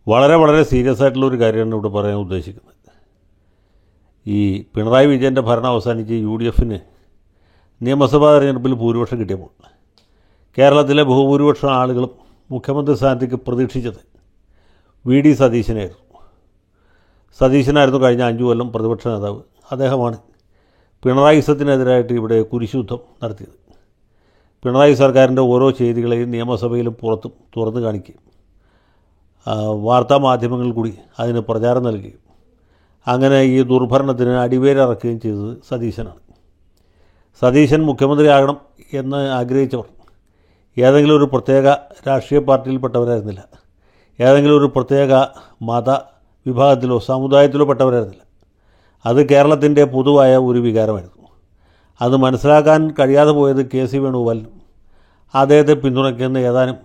വളരെ വളരെ സീരിയസ് ആയിട്ടുള്ള ഒരു കാര്യമാണ് ഇവിടെ പറയാൻ ഉദ്ദേശിക്കുന്നത് ഈ പിണറായി വിജയൻ്റെ ഭരണം അവസാനിച്ച് യു ഡി എഫിന് നിയമസഭാ തെരഞ്ഞെടുപ്പിൽ ഭൂരിപക്ഷം കിട്ടിയപ്പോൾ കേരളത്തിലെ ബഹുഭൂരിപക്ഷം ആളുകളും മുഖ്യമന്ത്രി സ്ഥാനത്തേക്ക് പ്രതീക്ഷിച്ചത് വി ഡി സതീശനായിരുന്നു സതീശനായിരുന്നു കഴിഞ്ഞ അഞ്ചു കൊല്ലം പ്രതിപക്ഷ നേതാവ് അദ്ദേഹമാണ് പിണറായിസത്തിനെതിരായിട്ട് ഇവിടെ കുരിശുദ്ധം നടത്തിയത് പിണറായി സർക്കാരിൻ്റെ ഓരോ ചെയ്തികളെയും നിയമസഭയിലും പുറത്തും തുറന്നു കാണിക്കുകയും ആ, വാർത്താ മാധ്യമങ്ങളിൽ കൂടി അതിന് പ്രചാരം നൽകുകയും അങ്ങനെ ഈ ദുർഭരണത്തിന് അടിവേരിറക്കുകയും ചെയ്തത് സതീശനാണ് സതീശൻ മുഖ്യമന്ത്രിയാകണം എന്ന് ആഗ്രഹിച്ചവർ ഏതെങ്കിലും ഒരു പ്രത്യേക രാഷ്ട്രീയ പാർട്ടിയിൽപ്പെട്ടവരായിരുന്നില്ല ഏതെങ്കിലും ഒരു പ്രത്യേക മത വിഭാഗത്തിലോ സമുദായത്തിലോ പെട്ടവരായിരുന്നില്ല അത് കേരളത്തിൻ്റെ പൊതുവായ ഒരു വികാരമായിരുന്നു അത് മനസ്സിലാക്കാൻ കഴിയാതെ പോയത് കെ സി വേണുഗോപാലിനും അദ്ദേഹത്തെ പിന്തുണയ്ക്കുന്ന ഏതാനും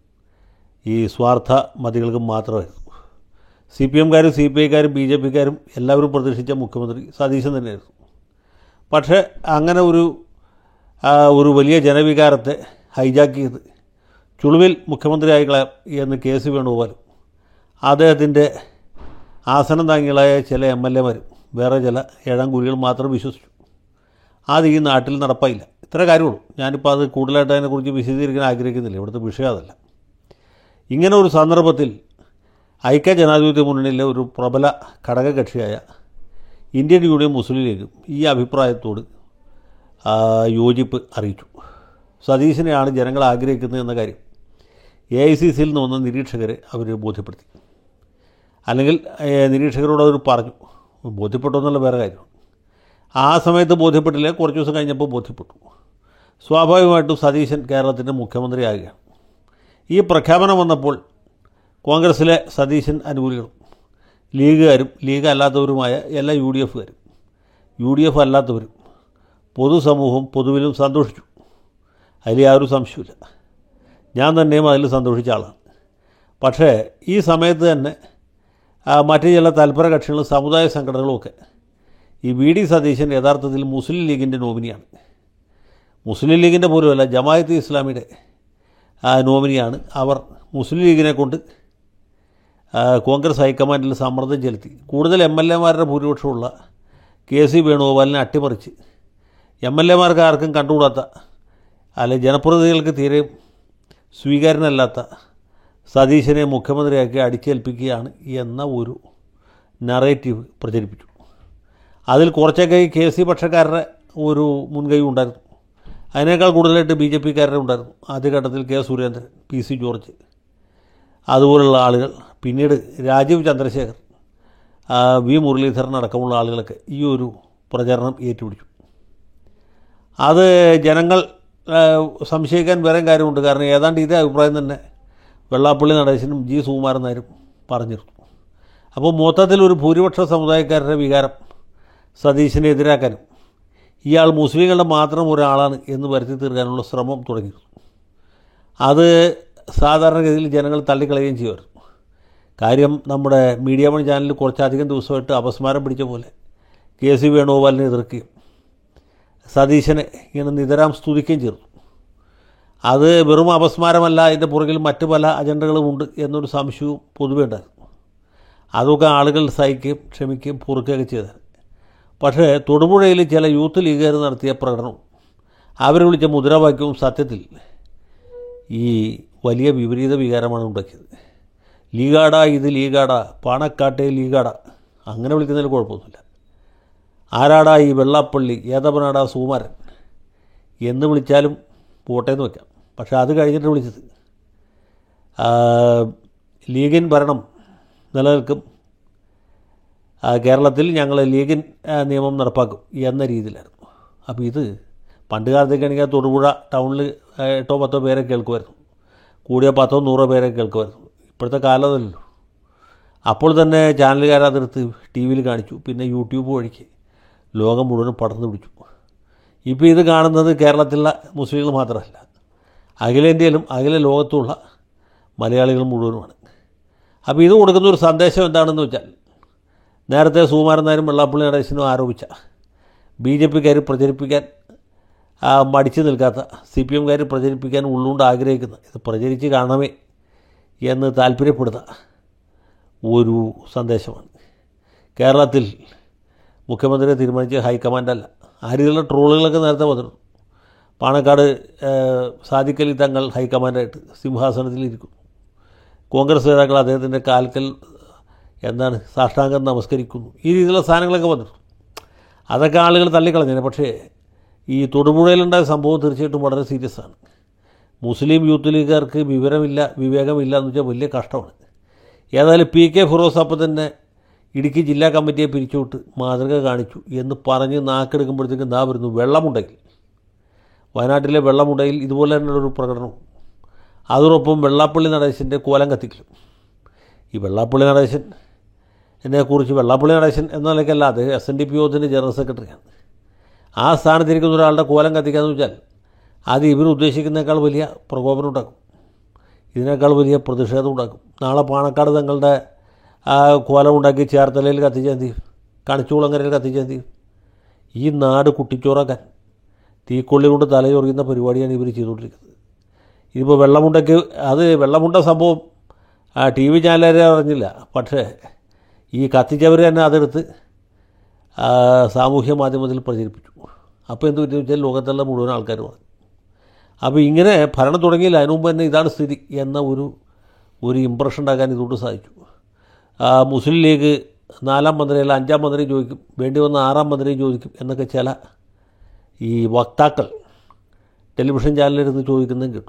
ഈ സ്വാർത്ഥ മതികൾക്കും മാത്രമായിരുന്നു സി പി എംകാരും സി പി ഐക്കാരും ബി ജെ പിക്കാരും എല്ലാവരും പ്രതീക്ഷിച്ച മുഖ്യമന്ത്രി സതീശൻ തന്നെയായിരുന്നു പക്ഷേ അങ്ങനെ ഒരു ആ, ഒരു വലിയ ജനവികാരത്തെ ഹൈജാക്ക് ചെയ്ത് ചുളുവിൽ മുഖ്യമന്ത്രിയായി കളയാം എന്ന് കെ സി വേണുഗോപാലും അദ്ദേഹത്തിൻ്റെ ആസനം താങ്ങികളായ ചില എം എൽ എമാരും വേറെ ചില ഏഴാംകുരികൾ മാത്രം വിശ്വസിച്ചു അത് ഈ നാട്ടിൽ നടപ്പായില്ല ഇത്ര കാര്യമുള്ളൂ ഞാനിപ്പോൾ അത് കൂടുതലായിട്ട് അതിനെക്കുറിച്ച് വിശദീകരിക്കാൻ ആഗ്രഹിക്കുന്നില്ല ഇവിടുത്തെ വിഷയം അതല്ല ഇങ്ങനെ ഒരു സന്ദർഭത്തിൽ ഐക്യ ജനാധിപത്യ മുന്നണിയിലെ ഒരു പ്രബല ഘടകകക്ഷിയായ ഇന്ത്യൻ യൂണിയൻ മുസ്ലിം ലീഗ് ഈ അഭിപ്രായത്തോട് ആ, യോജിപ്പ് അറിയിച്ചു സതീശനെയാണ് ജനങ്ങൾ ആഗ്രഹിക്കുന്നത് എന്ന കാര്യം എ ഐ സി സിയിൽ നിന്ന് വന്ന നിരീക്ഷകരെ അവർ ബോധ്യപ്പെടുത്തി അല്ലെങ്കിൽ ഏ, നിരീക്ഷകരോട് അവർ പറഞ്ഞു ബോധ്യപ്പെട്ടു എന്നുള്ള വേറെ കാര്യമാണ് ആ സമയത്ത് ബോധ്യപ്പെട്ടില്ല കുറച്ച് ദിവസം കഴിഞ്ഞപ്പോൾ ബോധ്യപ്പെട്ടു സ്വാഭാവികമായിട്ടും സതീശൻ കേരളത്തിൻ്റെ മുഖ്യമന്ത്രിയാകുകയാണ് ഈ പ്രഖ്യാപനം വന്നപ്പോൾ കോൺഗ്രസ്സിലെ സതീശൻ അനുകൂലികളും ലീഗുകാരും ലീഗ് അല്ലാത്തവരുമായ എല്ലാ യു ഡി എഫുകാരും യു ഡി എഫ് അല്ലാത്തവരും പൊതുസമൂഹം പൊതുവിലും സന്തോഷിച്ചു അതിൽ യാതൊരു സംശയമില്ല ഞാൻ തന്നെയും അതിൽ സന്തോഷിച്ച ആളാണ് പക്ഷേ ഈ സമയത്ത് തന്നെ ആ, മറ്റ് ചില തൽപര കക്ഷികളും സമുദായ സംഘടനകളുമൊക്കെ ഈ വി ഡി സതീശൻ യഥാർത്ഥത്തിൽ മുസ്ലിം ലീഗിൻ്റെ നോമിനിയാണ് മുസ്ലിം ലീഗിൻ്റെ പോലുമല്ല ജമായത്ത് ഇസ്ലാമിയുടെ ആ, നോമിനിയാണ് അവർ മുസ്ലിം ലീഗിനെ കൊണ്ട് ആ, കോൺഗ്രസ് ഹൈക്കമാൻഡിൽ സമ്മർദ്ദം ചെലുത്തി കൂടുതൽ എം എൽ എമാരുടെ ഭൂരിപക്ഷമുള്ള കെ സി വേണുഗോപാലിനെ അട്ടിമറിച്ച് എം എൽ എമാർക്ക് ആർക്കും കണ്ടുകൂടാത്ത അല്ലെ ജനപ്രതിനിധികൾക്ക് തീരെ സ്വീകാര്യനല്ലാത്ത സതീശനെ മുഖ്യമന്ത്രിയാക്കി അടിച്ചേൽപ്പിക്കുകയാണ് എന്ന ഒരു നറേറ്റീവ് പ്രചരിപ്പിച്ചു അതിൽ കുറച്ചൊക്കെ ഈ കെ സി പക്ഷക്കാരുടെ ഒരു മുൻകൈ ഉണ്ടായിരുന്നു അതിനേക്കാൾ കൂടുതലായിട്ട് ബി ജെ പിക്കാരുടെ ഉണ്ടായിരുന്നു ആദ്യഘട്ടത്തിൽ K Surendran P C George അതുപോലുള്ള ആളുകൾ പിന്നീട് രാജീവ് ചന്ദ്രശേഖർ ആ, വി മുരളീധരൻ അടക്കമുള്ള ആളുകളൊക്കെ ഈ ഒരു പ്രചരണം ഏറ്റുപിടിച്ചു അത് ജനങ്ങൾ ആ, സംശയിക്കാൻ വേറെ കാര്യമുണ്ട് കാരണം ഏതാണ്ട് ഇതേ അഭിപ്രായം തന്നെ വെള്ളാപ്പള്ളി നടേശനും ജി സുകുമാരൻ നായരും പറഞ്ഞിരുന്നു അപ്പോൾ മൊത്തത്തിൽ ഒരു ഭൂരിപക്ഷ സമുദായക്കാരുടെ വികാരം സതീശനെ എതിരാക്കാനും ഇയാൾ മുസ്ലിങ്ങളുടെ മാത്രം ഒരാളാണ് എന്ന് വരുത്തി തീർക്കാനുള്ള ശ്രമം തുടങ്ങിയിരുന്നു അത് സാധാരണഗതിയിൽ ജനങ്ങൾ തള്ളിക്കളയുകയും ചെയ്യുമായിരുന്നു കാര്യം നമ്മുടെ മീഡിയ വൺ ചാനലിൽ കുറച്ചധികം ദിവസമായിട്ട് അപസ്മാരം പിടിച്ച പോലെ കെ സി വേണുഗോപാലിനെ എതിർക്കുകയും സതീശനെ ഇങ്ങനെ നിതരാം സ്തുതിക്കുകയും ചെയ്തു അത് വെറും അപസ്മാരമല്ല അതിൻ്റെ പുറകിൽ മറ്റു പല അജണ്ടകളുമുണ്ട് എന്നൊരു സംശയവും പൊതുവെ ഉണ്ടായിരുന്നു അതൊക്കെ ആളുകൾ സഹിക്കുകയും ക്ഷമിക്കുകയും പൊറുക്കുകയൊക്കെ ചെയ്തത് പക്ഷേ തൊടുപുഴയിൽ ചില യൂത്ത് ലീഗുകാർ നടത്തിയ പ്രകടനവും അവർ വിളിച്ച മുദ്രാവാക്യവും സത്യത്തിൽ ഈ വലിയ വിപരീത വികാരമാണ് ഉണ്ടാക്കിയത് ലീഗാട ഇത് ലീഗാട പാണക്കാട്ടെ ലീഗാട അങ്ങനെ വിളിക്കുന്നതിൽ കുഴപ്പമൊന്നുമില്ല ആരാടാ ഈ വെള്ളാപ്പള്ളി ഏതപ്പനാടാ സുകുമാരൻ എന്ന് വിളിച്ചാലും പോട്ടേന്ന് വെക്കാം പക്ഷേ അത് കഴിഞ്ഞിട്ട് വിളിച്ചത് ആ, ലീഗിൻ ഭരണം നിലനിൽക്കും ആ, കേരളത്തിൽ ഞങ്ങൾ ലീഗിൻ ആ, നിയമം നടപ്പാക്കും എന്ന രീതിയിലായിരുന്നു അപ്പോൾ ഇത് പണ്ട് കാലത്തേക്കാണെങ്കിൽ തൊടുപുഴ ടൗണിൽ ആ, എട്ടോ പത്തോ പേരെ കേൾക്കുമായിരുന്നു കൂടിയ പത്തോ നൂറോ പേരെ കേൾക്കുമായിരുന്നു ഇപ്പോഴത്തെ കാലമല്ലല്ലോ അപ്പോൾ തന്നെ ചാനലുകാരതെടുത്ത് ടി വിയിൽ കാണിച്ചു പിന്നെ യൂട്യൂബ് വഴിക്ക് ലോകം മുഴുവനും പടർന്നു പിടിച്ചു ഇപ്പോൾ ഇത് കാണുന്നത് കേരളത്തിലുള്ള മുസ്ലിങ്ങൾ മാത്രമല്ല അഖിലേന്ത്യയിലും അഖില ലോകത്തുമുള്ള മലയാളികൾ മുഴുവനുമാണ് അപ്പോൾ ഇത് കൊടുക്കുന്ന ഒരു സന്ദേശം എന്താണെന്ന് വെച്ചാൽ നേരത്തെ സുകുമാരൻ നായരും വെള്ളാപ്പള്ളി നടേശനും ആരോപിച്ച ബി ജെ പിക്കാർ പ്രചരിപ്പിക്കാൻ ആ, മടിച്ചു നിൽക്കാത്ത സി പി എംകാർ പ്രചരിപ്പിക്കാൻ ഉള്ളുകൊണ്ട് ആഗ്രഹിക്കുന്ന ഇത് പ്രചരിച്ച് കാണണമേ എന്ന് താല്പര്യപ്പെടുന്ന ഒരു സന്ദേശമാണ് കേരളത്തിൽ മുഖ്യമന്ത്രിയെ തീരുമാനിച്ച ഹൈക്കമാൻഡല്ല ആ രീതിയിലുള്ള ട്രോളുകളൊക്കെ നേരത്തെ വന്നിരുന്നു പാണക്കാട് ഏഹ്, സാദിഖ് അലി തങ്ങൾ ഹൈക്കമാൻഡായിട്ട് സിംഹാസനത്തിലിരിക്കുന്നു കോൺഗ്രസ് നേതാക്കൾ അദ്ദേഹത്തിൻ്റെ കാൽക്കൽ എന്താണ് സാഷ്ടാംഗം നമസ്കരിക്കുന്നു ഈ രീതിയിലുള്ള സാധനങ്ങളൊക്കെ വന്നിരുന്നു അതൊക്കെ ആളുകൾ തള്ളിക്കളഞ്ഞേനെ പക്ഷേ ഈ തൊടുപുഴയിലുണ്ടായ സംഭവം തീർച്ചയായിട്ടും വളരെ സീരിയസ് ആണ് മുസ്ലിം യൂത്ത് ലീഗുകാർക്ക് വിവരമില്ല വിവേകമില്ല എന്ന് വെച്ചാൽ വലിയ കഷ്ടമാണ് ഏതായാലും പി കെ ഫിറോസ് അപ്പം തന്നെ ഇടുക്കി ജില്ലാ കമ്മിറ്റിയെ പിരിച്ചുവിട്ട് മാതൃക കാണിച്ചു എന്ന് പറഞ്ഞ് നാക്കെടുക്കുമ്പോഴത്തേക്കും ദാ വരുന്നു വെള്ളമുണ്ടെങ്കിൽ വയനാട്ടിലെ വെള്ളമുണ്ടയിൽ ഇതുപോലെ തന്നെയുള്ളൊരു പ്രകടനവും അതോടൊപ്പം വെള്ളാപ്പള്ളി നടേശൻ്റെ കോലം കത്തിക്കലും ഈ വെള്ളാപ്പള്ളി നടേശൻ എന്നെക്കുറിച്ച് വെള്ളാപ്പള്ളി നടേശൻ എന്ന നിലയ്ക്കല്ല അത് എസ് എൻ ഡി പി യോഗത്തിൻ്റെ ജനറൽ സെക്രട്ടറിയാണ് ആ സ്ഥാനത്തിരിക്കുന്ന ഒരാളുടെ കോലം കത്തിക്കാന്ന് വെച്ചാൽ അത് ഇവർ ഉദ്ദേശിക്കുന്നേക്കാൾ വലിയ പ്രകോപനം ഉണ്ടാക്കും ഇതിനേക്കാൾ വലിയ പ്രതിഷേധം ഉണ്ടാക്കും നാളെ പാണക്കാട് തങ്ങളുടെ ആ കോലം ഉണ്ടാക്കി ചേർത്തലയിൽ കത്തിച്ചാൽ എന്ത് ചെയ്യും കണിച്ചുകുളങ്ങരയിൽ കത്തിച്ചാൽ എന്ത് ചെയ്യും ഈ നാട് കുട്ടിച്ചോറാക്കാൻ തീക്കൊള്ളി കൊണ്ട് തലചൊറിയുന്ന പരിപാടിയാണ് ഇവർ ചെയ്തുകൊണ്ടിരിക്കുന്നത് ഇതിപ്പോൾ വെള്ളമുണ്ടയ്ക്ക് അത് വെള്ളമുണ്ട സംഭവം ആ ടി വി ചാനലുകാരെ അറിഞ്ഞില്ല പക്ഷേ ഈ കത്തിച്ചവർ തന്നെ അതെടുത്ത് ആ, സാമൂഹ്യ മാധ്യമത്തിൽ പ്രചരിപ്പിച്ചു അപ്പോൾ എന്ത് പറ്റുമെന്ന് വെച്ചാൽ ലോകത്തുള്ള മുഴുവൻ ആൾക്കാർ പറഞ്ഞു അപ്പോൾ ഇങ്ങനെ ഭരണം തുടങ്ങിയില്ല അതിനു മുമ്പ് തന്നെ ഇതാണ് സ്ഥിതി എന്ന ഒരു ഒരു ഇമ്പ്രഷൻ ഉണ്ടാക്കാൻ ഇതുകൊണ്ട് സാധിച്ചു ആ, മുസ്ലിം ലീഗ് നാലാം മന്ത്രിയല്ല അഞ്ചാം മന്ത്രി ചോദിക്കും വേണ്ടി വന്ന ആറാം മന്ത്രി ചോദിക്കും എന്നൊക്കെ ചില ഈ വക്താക്കൾ ടെലിവിഷൻ ചാനലിലിരുന്ന് ചോദിക്കുന്നതും കേട്ടു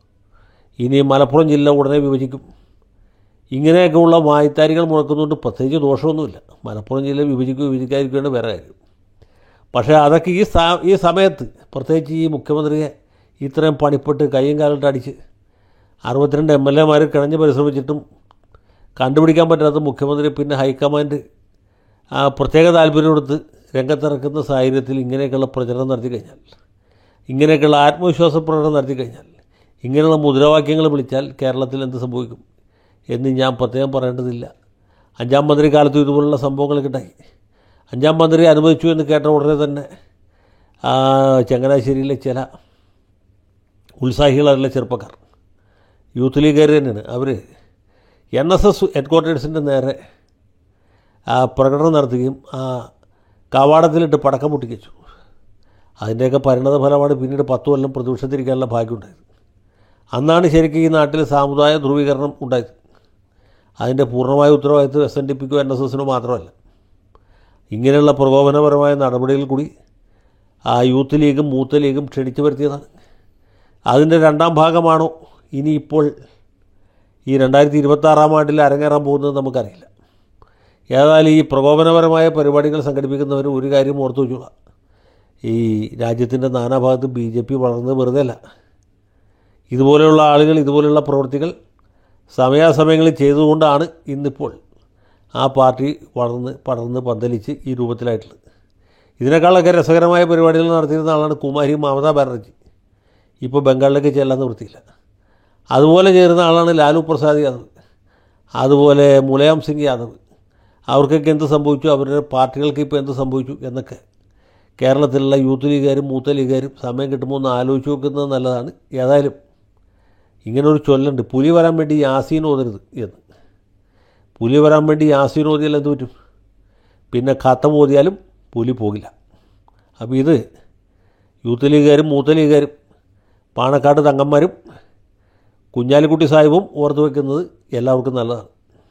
ഇനി മലപ്പുറം ജില്ല ഉടനെ വിഭജിക്കും ഇങ്ങനെയൊക്കെയുള്ള വായ്ത്താരികൾ മുഴക്കുന്നുണ്ട് പ്രത്യേകിച്ച് ദോഷമൊന്നുമില്ല മലപ്പുറം ജില്ല വിഭജിക്കുക വിഭജിക്കാതിരിക്കേണ്ട വേറെ കാര്യം പക്ഷേ അതൊക്കെ ഈ സാ ഈ സമയത്ത് പ്രത്യേകിച്ച് ഈ മുഖ്യമന്ത്രിയെ ഇത്രയും പണിപ്പെട്ട് കൈയും കാലിട്ട് അടിച്ച് അറുപത്തിരണ്ട് എം എൽ എമാർ കിണഞ്ഞ് പരിശ്രമിച്ചിട്ടും കണ്ടുപിടിക്കാൻ പറ്റാത്ത മുഖ്യമന്ത്രി പിന്നെ ഹൈക്കമാൻഡ് ആ പ്രത്യേക താല്പര്യം കൊടുത്ത് രംഗത്തിറക്കുന്ന സാഹചര്യത്തിൽ ഇങ്ങനെയൊക്കെയുള്ള പ്രചരണം നടത്തി കഴിഞ്ഞാൽ ഇങ്ങനെയൊക്കെയുള്ള ആത്മവിശ്വാസ പ്രകടനം നടത്തി കഴിഞ്ഞാൽ ഇങ്ങനെയുള്ള മുദ്രാവാക്യങ്ങൾ വിളിച്ചാൽ കേരളത്തിൽ എന്ത് സംഭവിക്കും എന്ന് ഞാൻ പ്രത്യേകം പറയേണ്ടതില്ല അഞ്ചാം മന്ത്രി കാലത്തും ഇതുപോലുള്ള സംഭവങ്ങളൊക്കെ ഉണ്ടായി അഞ്ചാം മന്ത്രി അനുവദിച്ചു എന്ന് കേട്ട ഉടനെ തന്നെ ആ, ചങ്ങനാശ്ശേരിയിലെ ചില ഉത്സാഹികളായിട്ടുള്ള ചെറുപ്പക്കാർ യൂത്ത് ലീഗുകാർ തന്നെയാണ് അവർ എൻ എസ് എസ് ഹെഡ് ക്വാർട്ടേഴ്സിൻ്റെ നേരെ ആ പ്രകടനം നടത്തുകയും ആ കവാടത്തിലിട്ട് പടക്കം പൊട്ടിക്കിച്ചു അതിൻ്റെയൊക്കെ പരിണത ഫലമാണ് പിന്നീട് പത്ത് കൊല്ലം പ്രതിപക്ഷത്തിരിക്കാനുള്ള ഭാഗ്യമുണ്ടായത് അന്നാണ് ശരിക്കും ഈ നാട്ടിൽ സാമുദായ ധ്രുവീകരണം ഉണ്ടായത് അതിൻ്റെ പൂർണ്ണമായ ഉത്തരവാദിത്വം എസ് എൻ ഡി പിക്കോ എൻ എസ് എസിനോ മാത്രമല്ല ഇങ്ങനെയുള്ള പ്രകോപനപരമായ നടപടികൾ കൂടി ആ യൂത്ത് ലീഗും മൂത്ത് ലീഗും ക്ഷണിച്ചു വരുത്തിയതാണ് അതിൻ്റെ രണ്ടാം ഭാഗമാണോ ഇനി ഇപ്പോൾ ഈ രണ്ടായിരത്തി ഇരുപത്താറാം ആണ്ടിൽ അരങ്ങേറാൻ പോകുന്നത് നമുക്കറിയില്ല ഏതായാലും ഈ പ്രകോപനപരമായ പരിപാടികൾ സംഘടിപ്പിക്കുന്നവർ ഒരു കാര്യം ഓർത്തു വെക്കുക ഈ രാജ്യത്തിൻ്റെ നാനാഭാഗത്ത് ബി ജെ പി വളർന്നത് വെറുതെ അല്ല ഇതുപോലെയുള്ള ആളുകൾ ഇതുപോലെയുള്ള പ്രവൃത്തികൾ സമയാസമയങ്ങളിൽ ചെയ്തുകൊണ്ടാണ് ഇന്നിപ്പോൾ ആ പാർട്ടി വളർന്ന് പടർന്ന് പന്തലിച്ച് ഈ രൂപത്തിലായിട്ടുള്ളത് ഇതിനേക്കാളൊക്കെ രസകരമായ പരിപാടികൾ നടത്തിയിരുന്ന ആളാണ് കുമാരി മമതാ ബാനർജി ഇപ്പോൾ ബംഗാളിലേക്ക് ചെല്ലാൻ നിവൃത്തിയില്ല അതുപോലെ ചേരുന്ന ആളാണ് ലാലു പ്രസാദ് യാദവ് അതുപോലെ മുലയാം സിംഗ് യാദവ് അവർക്കൊക്കെ എന്ത് സംഭവിച്ചു അവരുടെ പാർട്ടികൾക്ക് ഇപ്പോൾ എന്ത് സംഭവിച്ചു എന്നൊക്കെ കേരളത്തിലുള്ള യൂത്ത് ലീഗുകാരും മൂത്ത ലീഗുകാരും സമയം കിട്ടുമ്പോൾ ഒന്ന് ആലോചിച്ച് നോക്കുന്നത് നല്ലതാണ് ഏതായാലും ഇങ്ങനൊരു ചൊല്ലുണ്ട് പുലി വരാൻ വേണ്ടി യാസീൻ ഓതരുത് എന്ന് പുലി വരാൻ വേണ്ടി യാസീൻ ഓതിയാൽ എന്ത് പറ്റും പിന്നെ ഖത്തം ഓതിയാലും പുലി പോകില്ല അപ്പോൾ ഇത് യൂത്ത് ലീഗുകാരും മൂത്ത ലീഗുകാരും പാണക്കാട് തങ്ങന്മാരും കുഞ്ഞാലിക്കുട്ടി സാഹിബും ഓർത്ത് വയ്ക്കുന്നത് എല്ലാവർക്കും നല്ലതാണ്